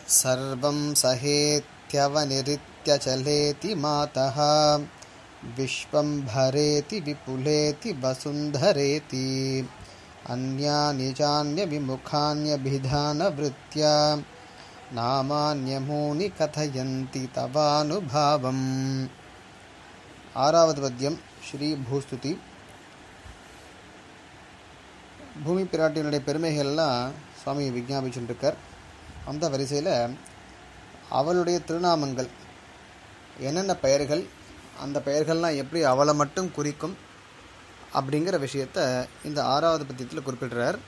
सर्वं सहेत्यवनिरित्यचलेति मातः विश्वं भरेति विपुलेति वसुन्धरेति अन्यानि चान्यविमुखान्यभिधानवृत्त्या नामान्यमूनि कथयन्ति तवानुभावम् ஆறாவது பத்தியம் ஸ்ரீ பூஸ்துதி பூமி பிராட்டியினுடைய பெருமைகள்லாம் சுவாமி விஜாபிச்சுட்டு இருக்கார் அந்த வரிசையில் அவளுடைய திருநாமங்கள் என்னென்ன பெயர்கள் அந்த பெயர்கள்லாம் எப்படி அவளை மட்டும் குறிக்கும் அப்படிங்கிற விஷயத்த இந்த ஆறாவது பத்தியத்தில் குறிப்பிடுறார்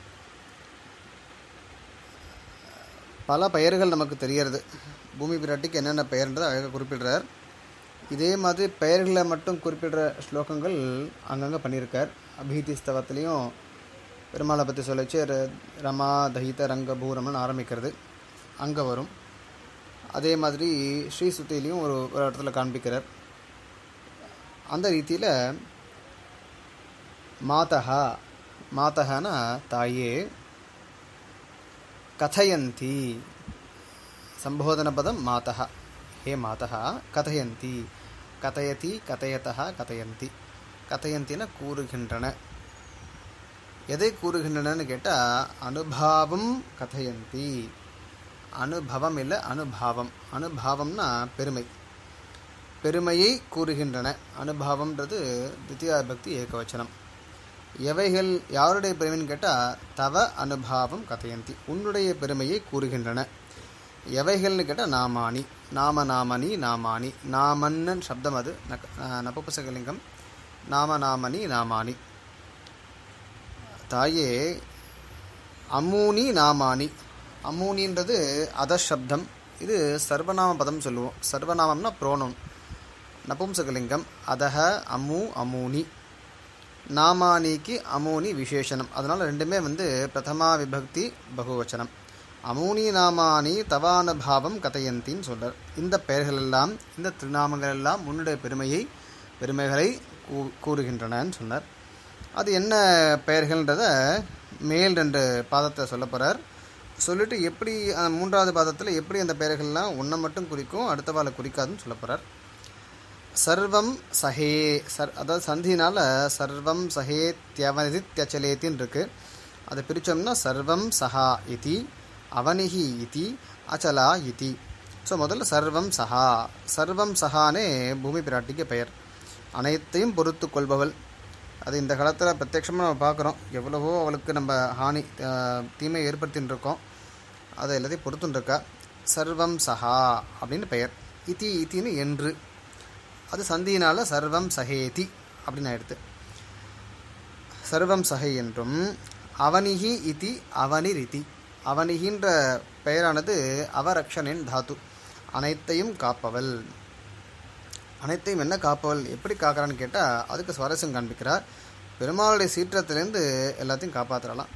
பல பெயர்கள் நமக்கு தெரியறது பூமி பிராட்டிக்கு என்னென்ன பெயர்ன்றதை அழகாக குறிப்பிடுறார் இதே மாதிரி பெயர்களை மட்டும் குறிப்பிடுற ஸ்லோகங்கள் அங்கங்கே பண்ணியிருக்கார் அபீதி ஸ்தவத்துலேயும் பெருமாளை பற்றி சொல்லிச்சு ர- ரமா தஹித ரங்க பூரம்னு ஆரம்பிக்கிறது அங்கே வரும் அதே மாதிரி ஸ்ரீ சுத்திலையும் ஒரு ஒரு இடத்துல காண்பிக்கிறார் அந்த ரீதியில் மாதா மாதகனா தாயே கதயந்தி சம்போதன பதம் மாதா ஹே மாதா கதயந்தி கதயதி கதயதா கதயந்தி கதயந்தின கூறுகின்றன எதை கூறுகின்றனன்னு கேட்டால் அனுபாவம் கதயந்தி அனுபவம் இல்லை அனுபாவம் அனுபாவம்னா பெருமை பெருமையை கூறுகின்றன அனுபாவம்ன்றது தித்தியா பக்தி ஏகவச்சனம் எவைகள் யாருடைய பெருமைன்னு கேட்டால் தவ அனுபாவம் கதையந்தி உன்னுடைய பெருமையை கூறுகின்றன எவைகள்னு கேட்டால் நாமானி நாம நாமனி நாமானி நாமன்னு சப்தம் அது நக- அஹ் நபுபசகலிங்கம் நாம நாமனி நாமானி தாயே அம்மூனி நாமானி அம்மூனின்றது அதசப்தம் இது சர்வநாம பதம் சொல்லுவோம் சர்வநாமம்னா புரோனம் நபும்சகலிங்கம் அதஹ அம்மு அம்மூனி நாமானிக்கு அமூனி விசேஷனம் அதனால் ரெண்டுமே வந்து பிரதமா விபக்தி பகுவச்சனம் அமூனி நாமானி தவானுபாவம் கதையந்தின்னு சொல்றார் இந்த பெயர்கள் எல்லாம் இந்த திருநாமங்கள் எல்லாம் உன்னுடைய பெருமையை பெருமைகளை கூ- கூறுகின்றனன்னு சொன்னார் அது என்ன பெயர்கள்ன்றத மேல் ரெண்டு பாதத்தை சொல்ல போகிறார் சொல்லிட்டு எப்படி அஹ், மூன்றாவது பாதத்தில் எப்படி அந்த பெயர்கள்லாம் ஒன்றை மட்டும் குறிக்கும் அடுத்த வாழை குறிக்காதுன்னு சொல்ல போகிறார் சர்வம் சஹே சர் அதாவது சந்தினால சர்வம் சஹேத்யவனிதி தியச்சலேத்தின்னு இருக்கு அதை பிரித்தோம்னா சர்வம் சஹா இதி அவனிஹி இதி அச்சலா இதி ஸோ முதல்ல சர்வம் சஹா சர்வம் சஹானே பூமி பிராட்டிக்கு பெயர் அனைத்தையும் பொறுத்து கொள்பவள் அது இந்த காலத்தில் பிரத்யட்சமாக நம்ம பார்க்குறோம் எவ்வளவோ அவளுக்கு நம்ம ஹானி அஹ், தீமை ஏற்படுத்தின்னு இருக்கோம் அதை எல்லாத்தையும் பொறுத்துன்னு இருக்கா சர்வம் சஹா அப்படின்னு பெயர் இதி இத்தின்னு என்று அது சந்தியினால சர்வம் சஹேதி அப்படின்னு ஆயிடுது சர்வம் சஹை என்றும் அவனிஹி இதி அவனிரிதி அவனிகின்ற பெயரானது அவரக்ஷனின் தாத்து அனைத்தையும் காப்பவள் அனைத்தையும் என்ன காப்பவள் எப்படி காக்கிறான்னு கேட்டால் அதுக்கு சுவாரஸ்யம் காண்பிக்கிறார் பெருமாளுடைய சீற்றத்திலேருந்து எல்லாத்தையும் காப்பாற்றலாம்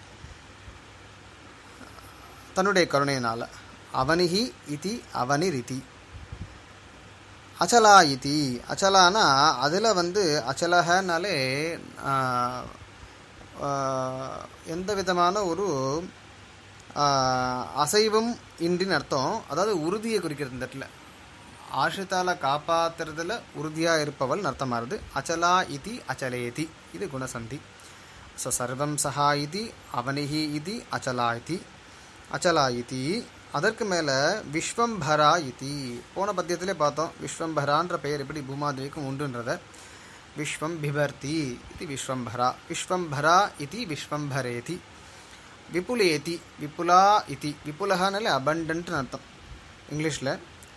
தன்னுடைய கருணையினால் அவனிஹி இதி அவனிரிதி அச்சலா இதி அச்சலானா அதில் வந்து அச்சலகனாலே ஆஹ், ஆஹ், எந்த விதமான ஒரு ஆஹ், அசைவும் இன்றின்னு அர்த்தம் அதாவது உறுதியை குறிக்கிறது இந்த இடத்துல ஆஷித்தால காப்பாத்துறதுல உறுதியாக இருப்பவள் அர்த்தமாகுது அச்சலா இதி அச்சலேதி இது குணசந்தி ஸோ சர்வம் சஹா இதி அவனிஹி இதி அச்சலா இதி அச்சலா இதி அதற்கு மேலே விஸ்வம்பரா இதி போன பத்தியத்திலே பார்த்தோம் விஸ்வம்பரான்ற பெயர் எப்படி பூமாதேவிக்கும் உண்டுன்றத விஸ்வம் பிபர்த்தி இது விஸ்வம்பரா விஸ்வம்பரா இதி விஸ்வம்பரேதி விபுலேதி விபுலா இதி விபுலகானாலே அபண்டன்ட்னு அர்த்தம் இங்கிலீஷில்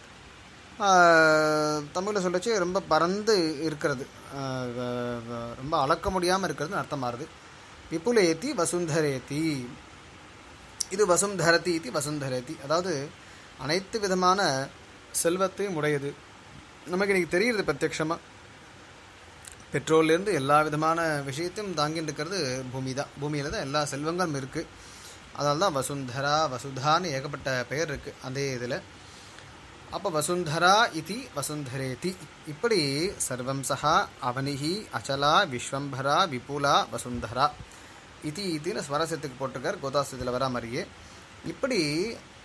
தமிழில் சொல்லச்சு ரொம்ப பறந்து இருக்கிறது ஆஹ் வ- வ- ரொம்ப அளக்க முடியாமல் இருக்கிறதுன்னு அர்த்தமாகுது விபுலேதி வசுந்தரேதி இது வசுந்தரதி இது வசுந்தரதி அதாவது அனைத்து விதமான செல்வத்தையும் உடையது நமக்கு இன்னைக்கு தெரியுது பிரத்யக்ஷமாக பெட்ரோல்லேருந்து எல்லா விதமான விஷயத்தையும் தாங்கிட்டு இருக்கிறது பூமி தான் பூமியில் தான் எல்லா செல்வங்களும் இருக்குது அதனால தான் வசுந்தரா வசுதான்னு ஏகப்பட்ட பெயர் இருக்குது அதே இதில் அப்போ வசுந்தரா இதி வசுந்தரேதி இப்படி சர்வம் சஹா அவனிஹி அச்சலா விஸ்வம்பரா விபுலா வசுந்தரா இதி இதின்னு ஸ்வரசத்துக்கு போட்டிருக்கார் கோதாசத்தில் வரா மாதிரியே இப்படி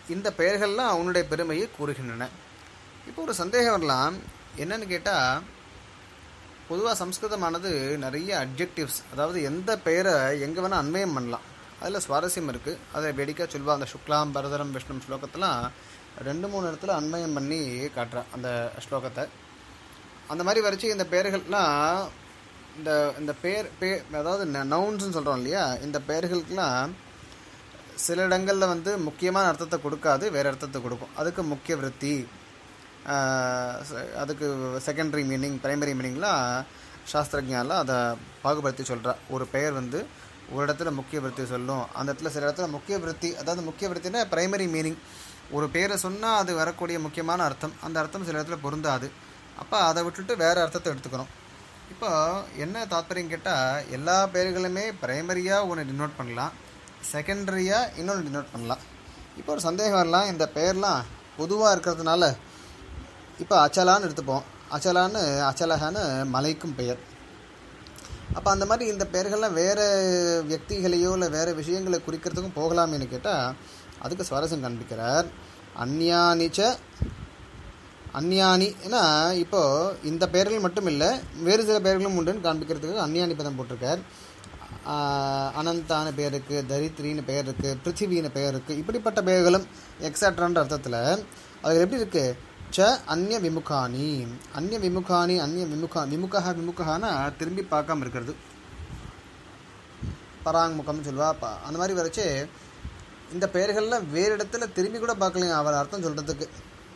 இந்த பெயர்கள்லாம் உன்னுடைய பெருமையை கூறுகின்றன இப்போ ஒரு சந்தேகம் வரலாம் என்னன்னு கேட்டால் பொதுவாக சம்ஸ்கிருதமானது நிறைய அட்ஜெக்டிவ்ஸ் அதாவது எந்த பெயரை எங்கே வேணால் அன்வயம் பண்ணலாம் அதில் சுவாரஸ்யம் இருக்குது அதை வேடிக்கை சொல்வா அந்த சுக்லாம் பரதரம் விஷ்ணு ஸ்லோகத்தெல்லாம் ரெண்டு மூணு இடத்துல அன்வயம் பண்ணி காட்டுறா அந்த ஸ்லோகத்தை அந்த மாதிரி வரைச்சி இந்த பெயர்கள்லாம் இந்த இந்த பேர் பே அதாவது நவுன்ஸ்னு சொல்கிறோம் இல்லையா இந்த பெயர்களுக்கெல்லாம் சில இடங்களில் வந்து முக்கியமான அர்த்தத்தை கொடுக்காது வேறு அர்த்தத்தை கொடுக்கும் அதுக்கு முக்கிய விருத்தி ஆஹ் ச- அதுக்கு செகண்டரி மீனிங் பிரைமரி மீனிங்லாம் சாஸ்திரஜானில் அதை பாகுபடுத்தி சொல்கிறா ஒரு பெயர் வந்து ஒரு இடத்துல முக்கிய விருத்தி சொல்லும் அந்த இடத்துல சில இடத்துல முக்கிய விருத்தி அதாவது முக்கிய விருத்தினா பிரைமரி மீனிங் ஒரு பேரை சொன்னால் அது வரக்கூடிய முக்கியமான அர்த்தம் அந்த அர்த்தம் சில இடத்துல பொருந்தாது அப்போ அதை விட்டுட்டு வேறு அர்த்தத்தை எடுத்துக்கணும் இப்போ என்ன தாத்பரியம் கேட்டால் எல்லா பெயர்களுமே பிரைமரியாக ஒன்று டினோட் பண்ணலாம் செகண்டரியாக இன்னொன்று டினோட் பண்ணலாம் இப்போ ஒரு சந்தேகம் வரலாம் இந்த பெயர்லாம் பொதுவாக இருக்கிறதுனால இப்போ அச்சலான்னு எடுத்துப்போம் அச்சலான்னு அச்சலகான்னு மலைக்கும் பெயர் அப்போ அந்த மாதிரி இந்த பெயர்கள்லாம் வேறு வியக்திகளையோ இல்லை வேறு விஷயங்களை குறிக்கிறதுக்கும் போகலாமேன்னு கேட்டால் அதுக்கு சுவாரஸ்யம் காண்பிக்கிறார் அந்யானிச்ச அந்யானி ஏன்னா இப்போது இந்த பெயர்கள் மட்டும் இல்லை வேறு சில பெயர்களும் உண்டுன்னு காண்பிக்கிறதுக்கு அந்யானி பதம் போட்டிருக்கார் ஆஹ் அனந்தான பெயர் இருக்குது தரித்ரின்னு பெயர் இருக்குது பிருத்திவின்னு பெயர் இருக்குது இப்படிப்பட்ட பெயர்களும் எக்ஸட்ரான்ற அர்த்தத்தில் அது எப்படி இருக்குது ச அந்நிய விமுகானி அந்நிய விமுகானி அந்நிய விமுகா விமுகா விமுகானா திரும்பி பார்க்காம இருக்கிறது பராங்முகம்னு சொல்லுவா ப- அந்த மாதிரி வரைச்சு இந்த பெயர்கள்லாம் வேறு இடத்துல திரும்பி கூட பார்க்கலைங்க அவர் அர்த்தம் சொல்கிறதுக்கு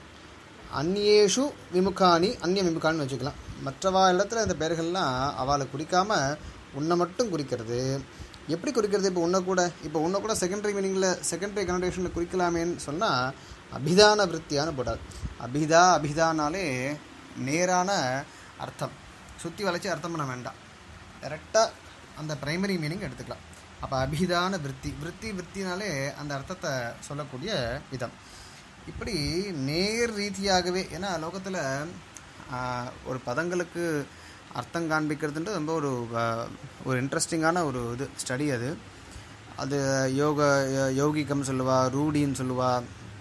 அந்நேஷு விமுகானி அந்நிய விமுகான்னு வச்சுக்கலாம் மற்றவா இடத்துல இந்த பெயர்கள்லாம் அவளை குறிக்காம உன்னை மட்டும் குறிக்கிறது எப்படி குறிக்கிறது இப்போ உன்னை கூட இப்போ உன்னை கூட செகண்டரி மீனிங்கில் செகண்டரி கனடேஷனில் குறிக்கலாமேன்னு சொன்னால் அபிதான விருத்தியான்னு போட்டார் அபிதா அபிதானாலே நேரான அர்த்தம் சுற்றி வளைச்சி அர்த்தம் பண்ண வேண்டாம் கரெக்டாக அந்த பிரைமரி மீனிங் எடுத்துக்கலாம் அப்போ அபிதான விருத்தி விருத்தி விருத்தினாலே அந்த அர்த்தத்தை சொல்லக்கூடிய விதம் இப்படி நேர் ரீதியாகவே ஏன்னா லோகத்தில் ஒரு பதங்களுக்கு அர்த்தம் காண்பிக்கிறதுன்றது ரொம்ப ஒரு ஆஹ், ஒரு இன்ட்ரெஸ்டிங்கான ஒரு இது ஸ்டடி அது அது யோக யோகிகம் சொல்லுவா ரூடின்னு சொல்லுவா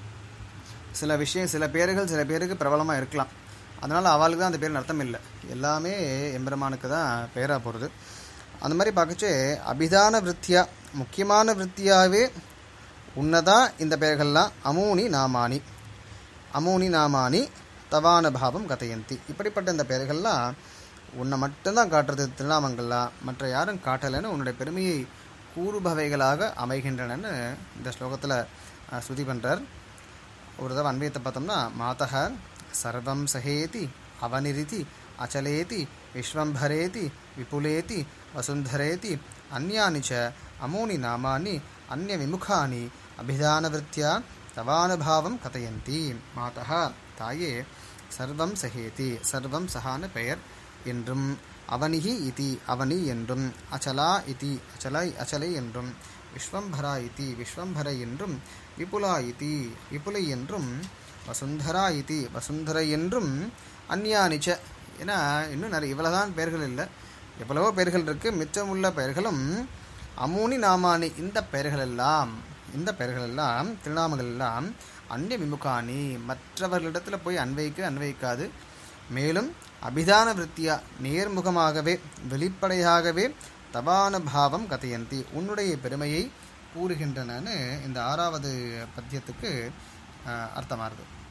சில விஷயம் சில பேர்கள் சில பேருக்கு பிரபலமாக இருக்கலாம் அதனால் அவளுக்கு தான் அந்த பேர் அர்த்தம் இல்லை எல்லாமே எம்பெருமானுக்கு தான் பேராக போகிறது அந்த மாதிரி பார்க்கச்சே அபிதான விருத்தியா முக்கியமான விருத்தியாகவே உன்னதா இந்த பெயர்கள்லாம் அமூனி நாமானி அமூனி நாமானி தவான பாவம் கதையந்தி இப்படிப்பட்ட இந்த பெயர்கள்லாம் உன்னை மட்டும்தான் காட்டுறது திருநாமங்கள்லாம் மற்ற யாரும் காட்டலைன்னு உன்னுடைய பெருமையை கூறுபவைகளாக அமைகின்றனன்னு இந்த ஸ்லோகத்தில் ஸ்ருதி பண்ணுறார் ஒரு தடவை அன்வயத்தை பார்த்தோம்னா மாதः சர்வம் சகேதி அவனிரிதி அச்சலேதி விஸ்வம்பரேதி விபுலேதி வசுந்தரேதி அந்யானி ச அமூனி நாமானி அந்நிய விமுகானி அபிதானவிருத்தியா தவானுபாவம் கதையந்தி மாதः தாயே சர்வம் சகேதி சர்வம் சகான பெயர் என்றும் அவனிகி இதி அவனி என்றும் அச்சலா இதி அச்சலை அச்சலை என்றும் விஸ்வம்பரா இதி விஸ்வம்பர என்றும் விபுலா இதி விபுலை என்றும் வசுந்தரா இதி வசுந்தரை என்றும் அந்யானிச்ச ஏன்னா இன்னும் நிறைய இவ்வளவுதான் பெயர்கள் இல்லை எவ்வளவோ பெயர்கள் இருக்கு மிச்சமுள்ள பெயர்களும் அமூனி நாமானி இந்த பெயர்கள் எல்லாம் இந்த பெயர்கள் எல்லாம் திருநாமங்கள் எல்லாம் அந்நிய விமுகானி மற்றவர்களிடத்தில் போய் அன்வைக்க அன்வைக்காது மேலும் அபிதான விருத்தியா நேர்முகமாகவே வெளிப்படையாகவே தபான பாவம் கதையந்தி உன்னுடைய பெருமையை கூறுகின்றனன்னு இந்த ஆறாவது பத்தியத்துக்கு அர்த்தமாகுது